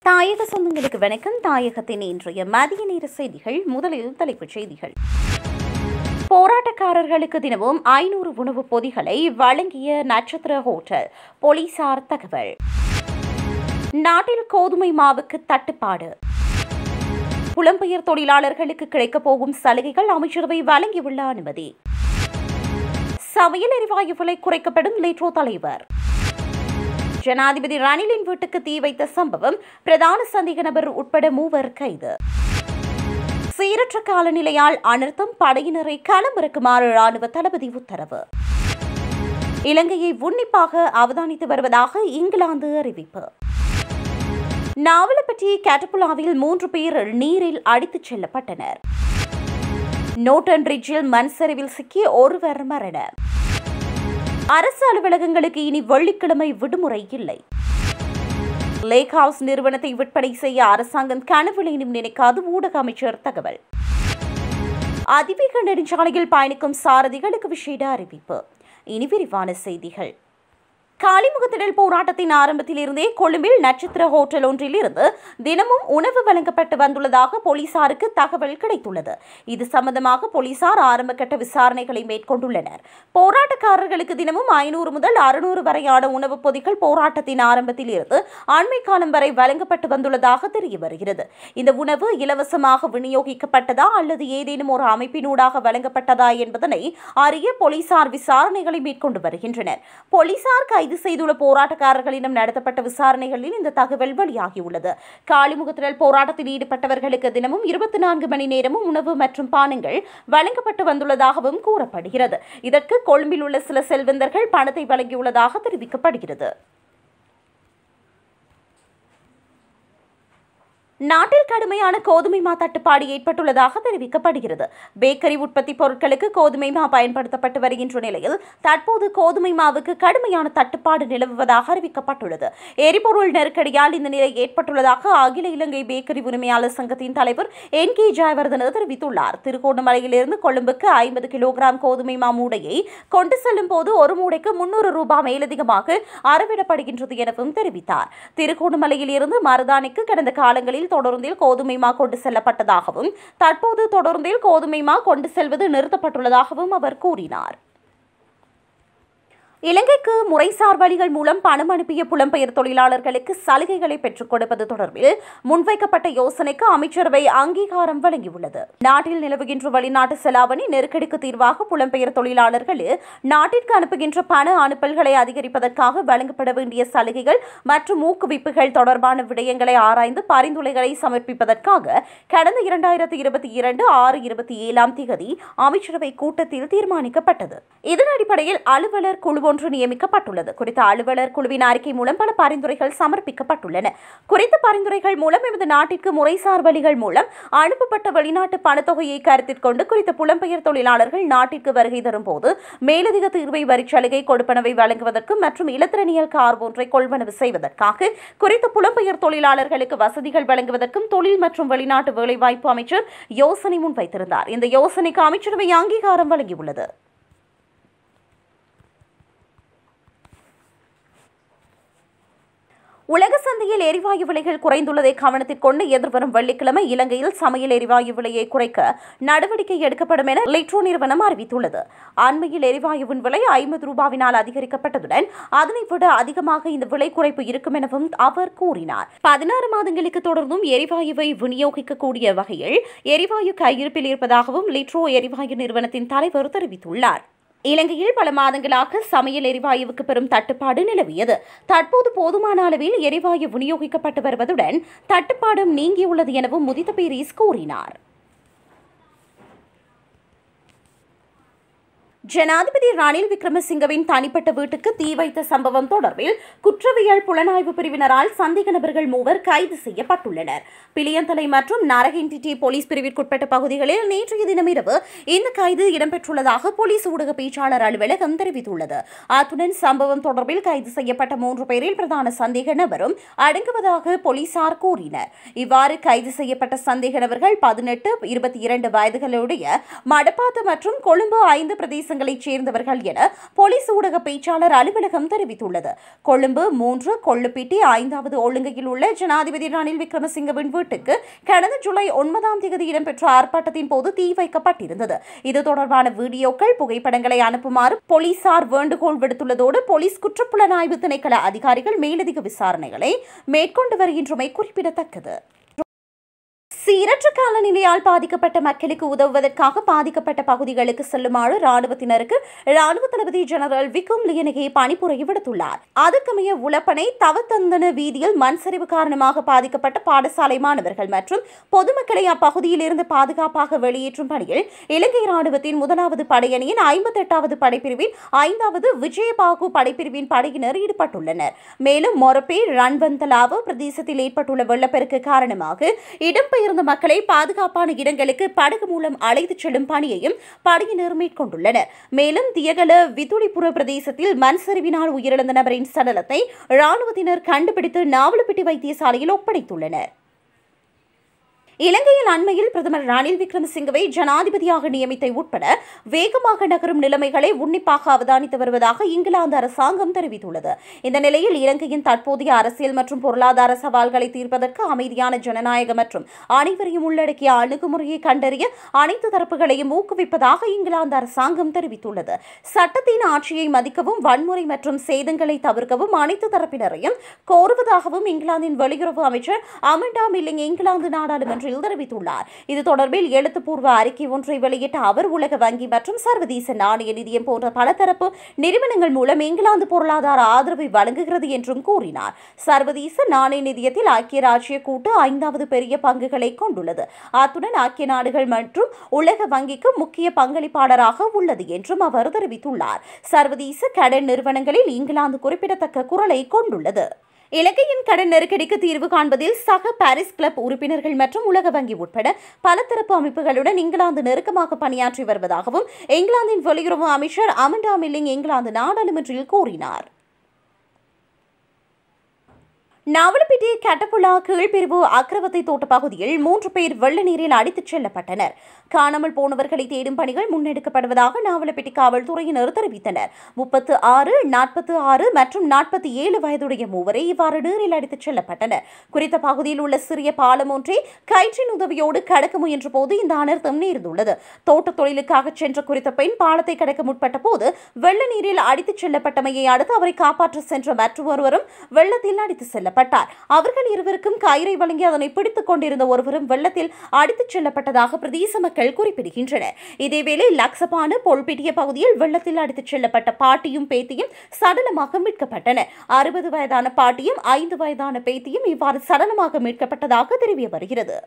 தாயக சொந்தங்களுக்கு வணக்கம் தாயகத்தின் இன்றைய மதிய நேர செய்திகள் முதலில் தலைப்புச் செய்திகள் போராட்டக்காரர்களுக்கு தினமும் ஐநூறு உணவுப் பொதிகளை வழங்கிய நட்சத்திர ஹோட்டல் போலீசார் தகவல் நாட்டில் கோதுமை மாவுக்கு தட்டுப்பாடு புலம்பெயர் தொழிலாளர்களுக்கு கிடைக்கப் போகும் சலுகைகள் அமைச்சரவை வழங்கியுள்ள அனுமதி சமையல் எரிவாயு விலை குறைக்கப்படும் லிட்ரோ தலைவர் ஜனாதிபதி ரணிலின் வீட்டுக்கு தீ வைத்த சம்பவம் பிரதான சந்தேக நபர் உட்பட மூவர் கைது சீரற்ற காலநிலையால் அனர்த்தம் படையினரை களமிறக்குமாறு ராணுவ தளபதி உத்தரவு இலங்கையை உன்னிப்பாக அவதானித்து வருவதாக இங்கிலாந்து அறிவிப்பு நாவலப்பட்டி கேட்டபுலாவில் மூன்று பேர் நீரில் அடித்துச் செல்லப்பட்டனர் நோட்டன் பிரிட்ஜில் மண் சரிவில் சிக்கி ஒருவர் மரணம் அரசு அலுவலகங்களுக்கு இனி வெள்ளிக்கிழமை விடுமுறை இல்லை லேக் ஹவுஸ் நிறுவனத்தை விற்பனை செய்ய அரசாங்கம் கனவுலேனும் நினைக்காது ஊடக அமைச்சர் தகவல் அதிவேக நெடுஞ்சாலையில் பயணிக்கும் சாரதிகளுக்கு விசேட அறிவிப்பு இனி விரிவான செய்திகள் காலிமுகத்திடல் போராட்டத்தின் ஆரம்பத்தில் இருந்தே கொழும்பில் நட்சத்திர ஹோட்டல் ஒன்றில் இருந்து தினமும் உணவு வழங்கப்பட்டு வந்துள்ளதாக போலீசாருக்கு தகவல் கிடைத்துள்ளது இது சம்பந்தமாக போலீசார் ஆரம்பகட்ட விசாரணைகளை மேற்கொண்டுள்ளனர் போராட்டக்காரர்களுக்கு தினமும் ஐநூறு முதல் அறுநூறு வரையான உணவுப் பொதிகள் போராட்டத்தின் ஆரம்பத்தில் இருந்து அண்மை காலம் வரை வழங்கப்பட்டு வந்துள்ளதாக தெரிய வருகிறது இந்த உணவு இலவசமாக விநியோகிக்கப்பட்டதா அல்லது ஏதேனும் ஒரு அமைப்பினூடாக வழங்கப்பட்டதா என்பதனை அறிய போலீசார் விசாரணைகளை மேற்கொண்டு வருகின்றனர் போலீசார் கைது செய்துள்ள போராட்டக்காரர்களிடம் நடத்தப்பட்ட விசாரணைகளில் இந்த தகவல் வெளியாகியுள்ளது காலிமுகத்திடல் போராட்டத்தில் ஈடுபட்டவர்களுக்கு தினமும் இருபத்தி நான்கு மணி நேரமும் உணவு மற்றும் பானங்கள் வழங்கப்பட்டு வந்துள்ளதாகவும் கூறப்படுகிறது இதற்கு கொழும்பில் உள்ள சில செல்வந்தர்கள் பணத்தை வழங்கியுள்ளதாக தெரிவிக்கப்படுகிறது நாட்டில் கடுமையான கோதுமை மா தட்டுப்பாடு ஏற்பட்டுள்ளதாக தெரிவிக்கப்படுகிறது பேக்கரி உற்பத்தி பொருட்களுக்கு கோதுமை மா பயன்படுத்தப்பட்டு வருகின்ற நிலையில் தற்போது கோதுமை மாவுக்கு கடுமையான தட்டுப்பாடு நிலவுவதாக அறிவிக்கப்பட்டுள்ளது எரிபொருள் நெருக்கடியால் இந்த நிலை ஏற்பட்டுள்ளதாக அகில இலங்கை பேக்கரி உரிமையாளர் சங்கத்தின் தலைவர் என் கே ஜெயவர்தன தெரிவித்துள்ளார் திருகோணமலையிலிருந்து கொழும்புக்கு ஐம்பது கிலோகிராம் கோதுமை மா மூடையை கொண்டு செல்லும் போது ஒரு மூடைக்கு முன்னூறு ரூபாய் மேலதிகமாக அறவிடப்படுகின்றது எனவும் தெரிவித்தார் திருகோணமலையில் இருந்து மருதானிக்கு கடந்த காலங்களில் தொடர்ந்தில் கோதுமை மா கொண்டு செல்லப்பட்டதாகவும் தற்போது தொடர்ந்தில் கோதுமை மா கொண்டு செல்வது நிறுத்தப்பட்டுள்ளதாகவும் அவர் கூறினார் இலங்கைக்கு முறைசார் வழிகள் மூலம் பணம் அனுப்பிய புலம்பெயர் தொழிலாளர்களுக்கு சலுகைகளை பெற்றுக் கொடுப்பது தொடர்பில் முன்வைக்கப்பட்ட யோசனைக்கு அமைச்சரவை அங்கீகாரம் வழங்கியுள்ளது நாட்டில் நிலவுகின்ற வெளிநாட்டு செலாவணி நெருக்கடிக்கு தீர்வாக புலம்பெயர் தொழிலாளர்கள் நாட்டிற்கு அனுப்புகின்ற பண அனுப்பல்களை அதிகரிப்பதற்காக வழங்கப்பட வேண்டிய சலுகைகள் மற்றும் ஊக்குவிப்புகள் தொடர்பான விடயங்களை ஆராய்ந்து பரிந்துரைகளை சமர்ப்பிப்பதற்காக கடந்த இரண்டாயிரத்தி இருபத்தி இரண்டு ஆறு இருபத்தி ஏழாம் திகதி அமைச்சரவை கூட்டத்தில் தீர்மானிக்கப்பட்டது இதன் அடிப்படையில் அலுவலர் குழு ஒன்று நியமிக்கப்பட்டுள்ளது குறித்த அலுவலர் குழுவின் அறிக்கை மூலம் பல பரிந்துரைகள் சமர்ப்பிக்கப்பட்டுள்ளன குறித்த பரிந்துரைகள் மூலம் எமது நாட்டிற்கு முறைசார் வழிகள் மூலம் அனுப்பப்பட்ட வெளிநாட்டு பணத்தொகையை கருத்தில் கொண்டு குறித்த புலம்பெயர் தொழிலாளர்கள் நாட்டிற்கு வருகை தரும்போது மேலதிக தீர்வை வரிச்சலுகை கொடுப்பனவை வழங்குவதற்கு மற்றும் இலத்திரனியல் கார் ஒன்றை கொள்வனவு செய்வதற்காக குறித்த புலம்பெயர் தொழிலாளர்களுக்கு வசதிகள் வழங்குவதற்கும் தொழில் மற்றும் வெளிநாட்டு வேலைவாய்ப்பு அமைச்சர் யோசனை முன்வைத்திருந்தார் இந்த யோசனைக்கு அமைச்சரவை அங்கீகாரம் வழங்கியுள்ளது உலக சந்தையில் எரிவாயு விலைகள் குறைந்துள்ளதை கவனத்தில் கொண்டு எதிர்வரும் வெள்ளிக்கிழமை இலங்கையில் சமையல் எரிவாயு விலையை குறைக்க நடவடிக்கை எடுக்கப்படும் என லிட்ரோ நிறுவனம் அறிவித்துள்ளது அண்மையில் எரிவாயுவின் விலை ஐம்பது ரூபாவினால் அதிகரிக்கப்பட்டதுடன் அதனை விட அதிகமாக இந்த விலை குறைப்பு இருக்கும் எனவும் அவர் கூறினார் பதினாறு மாதங்களுக்கு தொடர்ந்தும் எரிவாயுவை விநியோகிக்கக்கூடிய வகையில் எரிவாயு கையிருப்பில் இருப்பதாகவும் லிட்ரோ எரிவாயு நிறுவனத்தின் தலைவர் தெரிவித்துள்ளார் இலங்கையில் பல மாதங்களாக சமையல் எரிவாயுவுக்கு பெரும் தட்டுப்பாடு நிலவியது தற்போது போதுமான அளவில் எரிவாயு விநியோகிக்கப்பட்டு வருவதுடன் தட்டுப்பாடும் நீங்கியுள்ளது எனவும் முதித்த பீரிஸ் கூறினார் ஜனாதிபதி ரணில் விக்ரமசிங்கவின் தனிப்பட்ட வீட்டுக்கு தீ வைத்த சம்பவம் தொடர்பில் குற்றவியல் புலனாய்வு பிரிவினரால் சந்தேக நபர்கள் மூவர் கைது செய்யப்பட்டுள்ளனர் பிளியந்தலை மற்றும் நரகின்டிடி போலீஸ் பிரிவிற்குட்பட்ட பகுதிகளில் நேற்றைய தினம் இரவு இந்த கைது இடம்பெற்றுள்ளதாக போலீஸ் ஊடக பேச்சாளர் அலுவலகம் தெரிவித்துள்ளது அத்துடன் சம்பவம் தொடர்பில் கைது செய்யப்பட்ட மூன்று பேரில் பிரதான சந்தேக நபரும் அடங்குவதாக போலீசார் கூறினர் இவ்வாறு கைது செய்யப்பட்ட சந்தேக நபர்கள் பதினெட்டு இருபத்தி இரண்டு வயதுகளுடைய மடப்பாத்து மற்றும் கொழும்பு ஐந்து பிரதேச பிரதேசங்களைச் சேர்ந்தவர்கள் என போலீஸ் ஊடக பேச்சாளர் அலுவலகம் தெரிவித்துள்ளது கொழும்பு மூன்று கொள்ளுப்பிட்டி ஐந்தாவது ஒழுங்கையில் உள்ள ஜனாதிபதி ரணில் விக்ரமசிங்கவின் வீட்டுக்கு கடந்த ஜூலை ஒன்பதாம் தேதி இடம்பெற்ற ஆர்ப்பாட்டத்தின் போது தீ வைக்கப்பட்டிருந்தது இது தொடர்பான வீடியோக்கள் புகைப்படங்களை அனுப்புமாறு போலீசார் வேண்டுகோள் விடுத்துள்ளதோடு போலீஸ் குற்றப்புலனாய்வு திணைக்கள அதிகாரிகள் மேலதிக விசாரணைகளை மேற்கொண்டு வருகின்றமை குறிப்பிடத்தக்கது சீரற்ற காலநிலையால் பாதிக்கப்பட்ட மக்களுக்கு உதவுவதற்காக பாதிக்கப்பட்ட பகுதிகளுக்கு செல்லுமாறு ராணுவத்தினருக்கு ராணுவ தளபதி ஜெனரல் விக்ரம் லியனகே பணிப்புரை விடுத்துள்ளார் அதற்கமைய உலப்பனை தவத்தந்தன வீதியில் மண் சரிவு காரணமாக பாதிக்கப்பட்ட பாடசாலை மாணவர்கள் மற்றும் பொதுமக்களை அப்பகுதியில் இருந்து பாதுகாப்பாக வெளியேற்றும் பணியில் இலங்கை ராணுவத்தின் முதலாவது படையணியின் ஐம்பத்தெட்டாவது படைப்பிரிவின் ஐந்தாவது விஜயபாகு படைப்பிரிவின் படையினர் ஈடுபட்டுள்ளனர் மேலும் மொரப்பே ரன்வந்தலாவோ பிரதேசத்தில் ஏற்பட்டுள்ள வெள்ளப்பெருக்கு காரணமாக இடம்பெயர்ந்த மக்களை பாதுகாப்பான இடங்களுக்கு படகு மூலம் அழைத்துச் செல்லும் பணியையும் படையினர் மேற்கொண்டுள்ளனர் மேலும் தியகல விதுளிபுர பிரதேசத்தில் மண் சரிவினால் உயிரிழந்த நபரின் சடலத்தை ராணுவத்தினர் கண்டுபிடித்து நாவலப்பிட்டி வைத்தியசாலையில் ஒப்படைத்துள்ளனர் இலங்கையில் அண்மையில் பிரதமர் ரணில் விக்ரமசிங்கவை ஜனாதிபதியாக நியமித்தை உட்பட வேகமாக நகரும் நிலைமைகளை உன்னிப்பாக அவதானித்து வருவதாக இங்கிலாந்து அரசாங்கம் தெரிவித்துள்ளது இந்த நிலையில் இலங்கையின் தற்போதைய அரசியல் மற்றும் பொருளாதார சவால்களை தீர்ப்பதற்கு அமைதியான ஜனநாயக மற்றும் அனைவரையும் உள்ளடக்கிய அணுகுமுறையை கண்டறிய அனைத்து தரப்புகளையும் ஊக்குவிப்பதாக இங்கிலாந்து அரசாங்கம் தெரிவித்துள்ளது சட்டத்தின் ஆட்சியை மதிக்கவும் வன்முறை மற்றும் சேதங்களை தவிர்க்கவும் அனைத்து தரப்பினரையும் கோருவதாகவும் இங்கிலாந்தின் வெளியுறவு அமைச்சர் அமெண்டா மில்லிங் இங்கிலாந்து நாடாளுமன்ற ஒன்றில் தெரிவித்துள்ளார் இது தொடர்பில் எழுத்துப்பூர்வ அறிக்கை ஒன்றை வெளியிட்ட அவர் உலக வங்கி மற்றும் சர்வதேச நாணய நிதியம் போன்ற பலதரப்பு நிறுவனங்கள் மூலம் இங்கிலாந்து பொருளாதார ஆதரவை வழங்குகிறது என்றும் கூறினார் சர்வதேச நாணய நிதியத்தில் ஐக்கிய ராஜ்ய கூட்டு ஐந்தாவது பெரிய பங்குகளை கொண்டுள்ளது அத்துடன் ஐக்கிய நாடுகள் மற்றும் உலக வங்கிக்கு முக்கிய பங்களிப்பாளராக உள்ளது என்றும் அவர் தெரிவித்துள்ளார் சர்வதேச கடன் நிறுவனங்களில் இங்கிலாந்து குறிப்பிடத்தக்க குரலை கொண்டுள்ளது இலங்கையின் கடன் நெருக்கடிக்கு தீர்வு காண்பதில் சக பாரிஸ் கிளப் உறுப்பினர்கள் மற்றும் உலக வங்கி உட்பட பலதரப்பு அமைப்புகளுடன் இங்கிலாந்து நெருக்கமாக பணியாற்றி வருவதாகவும் இங்கிலாந்தின் வெளியுறவு அமைச்சர் அமண்டா மில்லிங் இங்கிலாந்து நாடாளுமன்றில் கூறினார் நாவலப்பிட்டி கட்டப்புலா கீழ்பிரிவு அக்ரவத்தை தோட்ட பகுதியில் மூன்று பேர் வெள்ள நீரில் அடித்துச் செல்லப்பட்டனர் காணாமல் போனவர்களை தேடும் பணிகள் முன்னெடுக்கப்படுவதாக நாவலப்பிட்டி காவல்துறையினர் தெரிவித்தனர் முப்பத்து ஆறு நாற்பத்து ஆறு மற்றும் நாற்பத்தி ஏழு வயதுடைய மூவரை இவ்வாறு நீரில் அடித்துச் செல்லப்பட்டனர் குறித்த பகுதியில் உள்ள சிறிய பாலம் ஒன்றை கயிற்றின் உதவியோடு கடக்க முயன்ற போது இந்த அனர்த்தம் நேர்ந்துள்ளது தோட்டத் தொழிலுக்காக சென்ற குறித்த பெண் பாலத்தை கடக்க முற்பட்ட போது வெள்ள நீரில் அடித்துச் செல்லப்பட்டமையை அடுத்து அவரை காப்பாற்ற சென்ற மற்றொருவரும் வெள்ளத்தில் அடித்து செல்லப்பட்டார் அவர்கள் இருவருக்கும் கயிறை வழங்கி அதனை பிடித்துக் கொண்டிருந்த ஒருவரும் வெள்ளத்தில் அடித்துச் செல்லப்பட்டதாக பிரதேச மக்கள் குறிப்பிடுகின்றனர் இதேவேளை லக்சபான பொல்பிட்டிய பகுதியில் வெள்ளத்தில் அடித்துச் செல்லப்பட்ட பாட்டியும் பேத்தியும் சடலமாக மீட்கப்பட்டனர் அறுபது வயதான பாட்டியும் ஐந்து வயதான பேத்தியும் இவ்வாறு சடலமாக மீட்கப்பட்டதாக தெரிய வருகிறது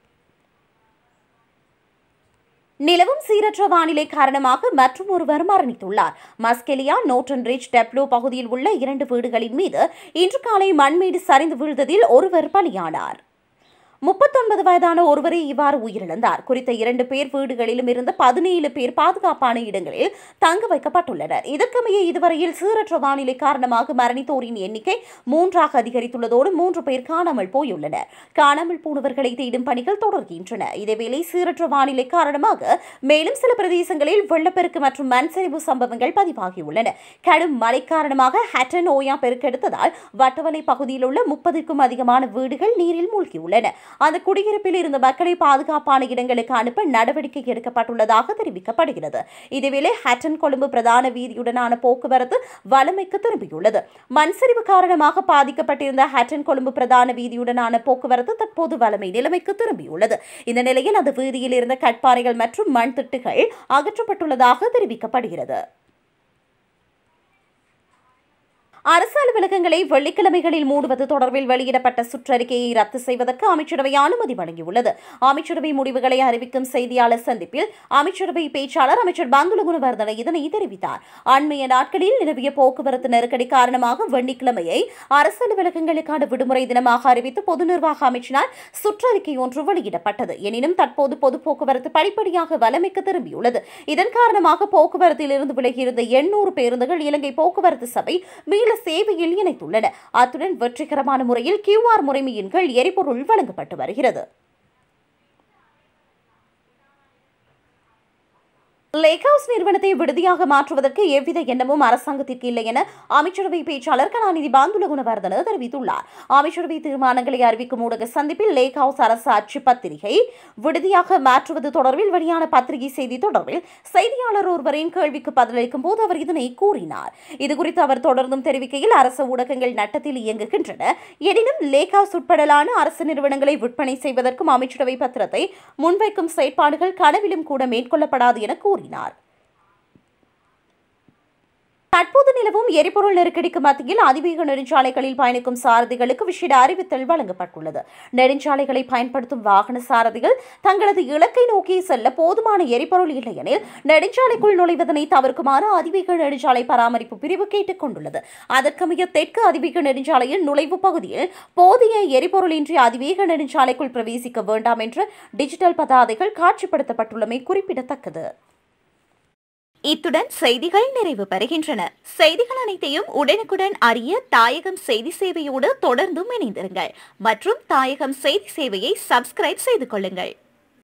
நிலவும் சீரற்ற வானிலை காரணமாக மற்றும் ஒருவர் மரணித்துள்ளார் மஸ்கெலியா நோட்டன் ரிச் டெப்ளோ பகுதியில் உள்ள இரண்டு வீடுகளின் மீது இன்று காலை மண்மீடு சரிந்து வீழ்ந்ததில் ஒருவர் பலியானார் முப்பத்தொன்பது வயதான ஒருவரே இவ்வாறு உயிரிழந்தார் குறித்த இரண்டு பேர் வீடுகளிலும் இருந்த பதினேழு பேர் பாதுகாப்பான இடங்களில் தங்க வைக்கப்பட்டுள்ளனர் இதற்கமைய இதுவரையில் சீரற்ற வானிலை காரணமாக மரணித்தோரின் எண்ணிக்கை மூன்றாக அதிகரித்துள்ளதோடு மூன்று பேர் காணாமல் போயுள்ளனர் காணாமல் போனவர்களை தேடும் பணிகள் தொடர்கின்றன இதேவேளை சீரற்ற வானிலை காரணமாக மேலும் சில பிரதேசங்களில் வெள்ளப்பெருக்கு மற்றும் மண்சரிவு சம்பவங்கள் பதிவாகியுள்ளன கடும் மழை காரணமாக ஹட்டன் ஓயா பெருக்கெடுத்ததால் வட்டவலை பகுதியில் உள்ள முப்பதுக்கும் அதிகமான வீடுகள் நீரில் மூழ்கியுள்ளன அந்த குடியிருப்பில் இருந்த மக்களை பாதுகாப்பான இடங்களுக்கு அனுப்ப நடவடிக்கை எடுக்கப்பட்டுள்ளதாக தெரிவிக்கப்படுகிறது இதேவேளை ஹட்டன் கொழும்பு பிரதான வீதியுடனான போக்குவரத்து வளமைக்கு திரும்பியுள்ளது மண்சரிவு காரணமாக பாதிக்கப்பட்டிருந்த ஹட்டன் கொழும்பு பிரதான வீதியுடனான போக்குவரத்து தற்போது வளமை நிலைமைக்கு திரும்பியுள்ளது இந்த நிலையில் அந்த வீதியில் இருந்த கட்பாறைகள் மற்றும் மண் திட்டுகள் அகற்றப்பட்டுள்ளதாக தெரிவிக்கப்படுகிறது அரசு அலுவலகங்களை வெள்ளிக்கிழமைகளில் மூடுவது தொடர்பில் வெளியிடப்பட்ட சுற்றறிக்கையை ரத்து செய்வதற்கு அமைச்சரவை அனுமதி வழங்கியுள்ளது அமைச்சரவை முடிவுகளை அறிவிக்கும் செய்தியாளர் சந்திப்பில் அமைச்சரவை பேச்சாளர் அமைச்சர் பந்துல குணவர்தன இதனை தெரிவித்தார் அண்மைய நாட்களில் நிலவிய போக்குவரத்து நெருக்கடி காரணமாக வெள்ளிக்கிழமையை அரசு அலுவலகங்களுக்கான விடுமுறை தினமாக அறிவித்து பொது நிர்வாக அமைச்சினால் சுற்றறிக்கை ஒன்று வெளியிடப்பட்டது எனினும் தற்போது பொது போக்குவரத்து படிப்படியாக வலமைக்கு திரும்பியுள்ளது இதன் காரணமாக போக்குவரத்தில் இருந்து விலகியிருந்த எண்ணூறு பேருந்துகள் இலங்கை போக்குவரத்து சபை மீள சேவையில் இணைத்துள்ளன அத்துடன் வெற்றிகரமான முறையில் கியூஆர் முறைமையின் கீழ் எரிபொருள் வழங்கப்பட்டு வருகிறது லேக் ஹவுஸ் நிறுவனத்தை விடுதியாக மாற்றுவதற்கு எவ்வித எண்ணமும் அரசாங்கத்திற்கு இல்லை என அமைச்சரவை பேச்சாளர் கலாநிதி பாந்துல குணவர்தன தெரிவித்துள்ளார் அமைச்சரவை தீர்மானங்களை அறிவிக்கும் ஊடக சந்திப்பில் லேக் ஹவுஸ் அரசு அச்சு பத்திரிகை விடுதியாக மாற்றுவது தொடர்பில் வெளியான பத்திரிகை செய்தி தொடர்பில் செய்தியாளர் ஒருவரின் கேள்விக்கு பதிலளிக்கும் போது அவர் இதனை கூறினார் இதுகுறித்து அவர் தொடர்ந்தும் தெரிவிக்கையில் அரசு ஊடகங்கள் நட்டத்தில் இயங்குகின்றன எனினும் லேக் ஹவுஸ் உட்படலான அரசு நிறுவனங்களை விற்பனை செய்வதற்கும் அமைச்சரவை பத்திரத்தை முன்வைக்கும் செயற்பாடுகள் கனவிலும் கூட மேற்கொள்ளப்படாது என கூறினார் தற்போது நிலவும் எரிபொருள் நெருக்கடிக்கு மத்தியில் அதிவேக நெடுஞ்சாலைகளில் பயணிக்கும் சாரதிகளுக்கு விஷேட அறிவித்தல் வழங்கப்பட்டுள்ளது நெடுஞ்சாலைகளை பயன்படுத்தும் வாகன சாரதிகள் தங்களது இலக்கை நோக்கி செல்ல போதுமான எரிபொருள் இல்லையெனில் நெடுஞ்சாலைக்குள் நுழைவதனை தவிர்க்குமாறு அதிவேக நெடுஞ்சாலை பராமரிப்பு பிரிவு கேட்டுக் கொண்டுள்ளது அதற்கமைய தெற்கு அதிவேக நெடுஞ்சாலையில் நுழைவு பகுதியில் போதிய எரிபொருளின்றி அதிவேக நெடுஞ்சாலைக்குள் பிரவேசிக்க வேண்டாம் என்று டிஜிட்டல் பதாதைகள் காட்சிப்படுத்தப்பட்டுள்ளமை குறிப்பிடத்தக்கது இத்துடன் செய்திகள் நிறைவு பெறுகின்றன செய்திகள் அனைத்தையும் உடனுக்குடன் அறிய தாயகம் செய்தி சேவையோடு தொடர்ந்தும் இணைந்திருங்கள் மற்றும் தாயகம் செய்தி சேவையை சப்ஸ்கிரைப் செய்து கொள்ளுங்கள்